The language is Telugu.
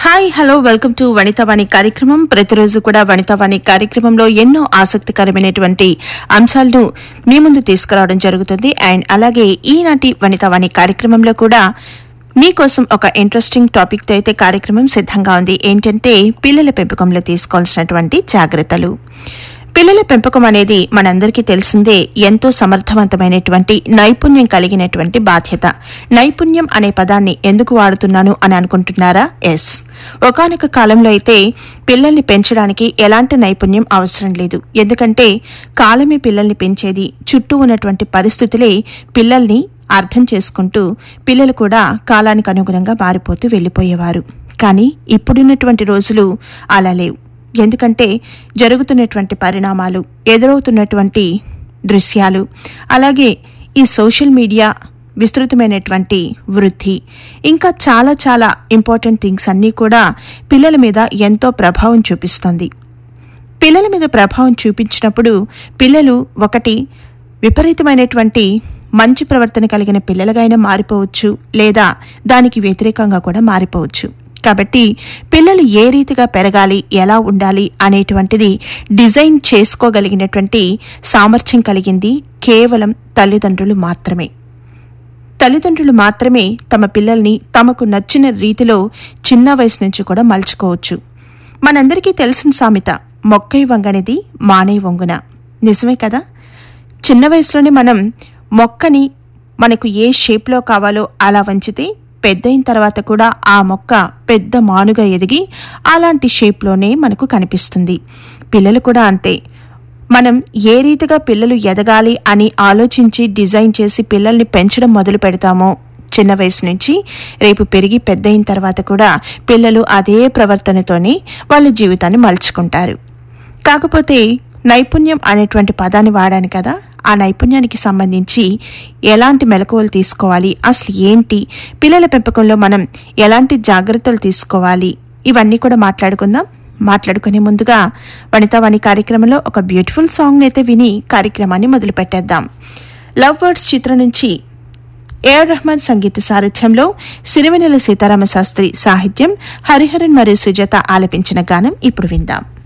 hi hello welcome to Vanithavani కార్యక్రమం ప్రతిరోజు కూడా వనితావాణి కార్యక్రమంలో ఎన్నో ఆసక్తికరమైనటువంటి అంశాలను మీ ముందు తీసుకురావడం జరుగుతుంది అండ్ అలాగే ఈనాటి వనితావాణి కార్యక్రమంలో కూడా మీకోసం ఒక ఇంట్రెస్టింగ్ టాపిక్ తో అయితే కార్యక్రమం సిద్ధంగా ఉంది ఏంటంటే పిల్లల పెంపకంలో తీసుకోవాల్సినటువంటి జాగ్రత్తలు పిల్లల పెంపకం అనేది మనందరికీ తెలిసిందే ఎంతో సమర్థవంతమైనటువంటి నైపుణ్యం కలిగినటువంటి బాధ్యత నైపుణ్యం అనే పదాన్ని ఎందుకు వాడుతున్నాను అని అనుకుంటున్నారా ఎస్ ఒకానొక కాలంలో అయితే పిల్లల్ని పెంచడానికి ఎలాంటి నైపుణ్యం అవసరం లేదు ఎందుకంటే కాలమే పిల్లల్ని పెంచేది చుట్టూ ఉన్నటువంటి పరిస్థితులే పిల్లల్ని అర్థం చేసుకుంటూ పిల్లలు కూడా కాలానికి అనుగుణంగా మారిపోతూ వెళ్ళిపోయేవారు కానీ ఇప్పుడున్నటువంటి రోజులు అలా లేవు ఎందుకంటే జరుగుతున్నటువంటి పరిణామాలు ఎదురవుతున్నటువంటి దృశ్యాలు అలాగే ఈ సోషల్ మీడియా విస్తృతమైనటువంటి వృద్ధి ఇంకా చాలా చాలా ఇంపార్టెంట్ థింగ్స్ అన్నీ కూడా పిల్లల మీద ఎంతో ప్రభావం చూపిస్తుంది పిల్లల మీద ప్రభావం చూపించినప్పుడు పిల్లలు ఒకటి విపరీతమైనటువంటి మంచి ప్రవర్తన కలిగిన పిల్లలుగా అయినా మారిపోవచ్చు లేదా దానికి వ్యతిరేకంగా కూడా మారిపోవచ్చు కాబట్టి పిల్లలు ఏ రీతిగా పెరగాలి ఎలా ఉండాలి అనేటువంటిది డిజైన్ చేసుకోగలిగినటువంటి సామర్థ్యం కలిగింది కేవలం తల్లిదండ్రులు మాత్రమే తల్లిదండ్రులు మాత్రమే తమ పిల్లల్ని తమకు నచ్చిన రీతిలో చిన్న వయసు నుంచి కూడా మలుచుకోవచ్చు మనందరికీ తెలిసిన సామెత మొక్కై వంగనిది మానే వంగున నిజమే కదా చిన్న వయసులోనే మనం మొక్కని మనకు ఏ షేప్లో కావాలో అలా వంచితే పెద్దయిన తర్వాత కూడా ఆ మొక్క పెద్ద మానుగా ఎదిగి అలాంటి షేప్లోనే మనకు కనిపిస్తుంది పిల్లలు కూడా అంతే మనం ఏ రీతిగా పిల్లలు ఎదగాలి అని ఆలోచించి డిజైన్ చేసి పిల్లల్ని పెంచడం మొదలు పెడతామో చిన్న వయసు నుంచి రేపు పెరిగి పెద్దయిన తర్వాత కూడా పిల్లలు అదే ప్రవర్తనతోనే వాళ్ళ జీవితాన్ని మలుచుకుంటారు కాకపోతే నైపుణ్యం అనేటువంటి పదాన్ని వాడాను కదా ఆ నైపుణ్యానికి సంబంధించి ఎలాంటి మెలకువలు తీసుకోవాలి అసలు ఏంటి పిల్లల పెంపకంలో మనం ఎలాంటి జాగ్రత్తలు తీసుకోవాలి ఇవన్నీ కూడా మాట్లాడుకుందాం మాట్లాడుకునే ముందుగా వనితావాణి కార్యక్రమంలో ఒక బ్యూటిఫుల్ సాంగ్ అయితే విని కార్యక్రమాన్ని మొదలు పెట్టేద్దాం లవ్ బర్డ్స్ చిత్రం నుంచి ఏఆర్ రెహమాన్ సంగీత సారథ్యంలో సిరివెనెల సీతారామ శాస్త్రి సాహిత్యం హరిహరన్ మరియు సుజాత ఆలపించిన గానం ఇప్పుడు విందాం